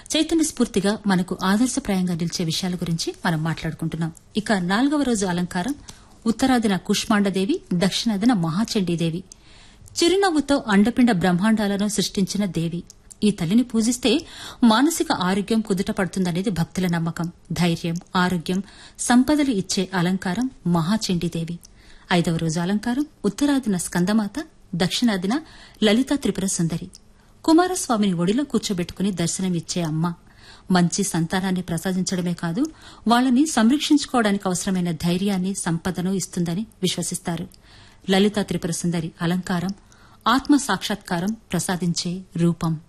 చైతన్య స్ఫూర్తిగా మనకు ఆదర్శప్రాయంగా నిలిచే విషయాల గురించి మనం మాట్లాడుకుంటున్నాం ఇక నాలుగవ రోజు అలంకారం ఉత్తరాదిన కుష్మాండదేవి దక్షిణాదిన మహాచండీదేవి చిరునవ్వుతో అండపిండ బ్రహ్మాండాలను సృష్టించిన దేవి ఈ తల్లిని పూజిస్తే మానసిక ఆరోగ్యం కుదుట పడుతుందనేది భక్తుల నమ్మకం ధైర్యం ఆరోగ్యం సంపదలు ఇచ్చే అలంకారం మహాచండీదేవి ఐదవ రోజు అలంకారం ఉత్తరాదిన స్కందమాత దక్షిణాదిన లలితా త్రిపుర సుందరి కుమారస్వామిని ఒడిలో కూర్చోబెట్టుకుని దర్శనమిచ్చే అమ్మ మంచి సంతానాన్ని ప్రసాదించడమే కాదు వాళ్ళని సంరక్షించుకోవడానికి అవసరమైన ధైర్యాన్ని సంపదను ఇస్తుందని విశ్వసిస్తారు లలితా త్రిపుర సుందరి అలంకారం ఆత్మ సాక్షాత్కారం ప్రసాదించే రూపం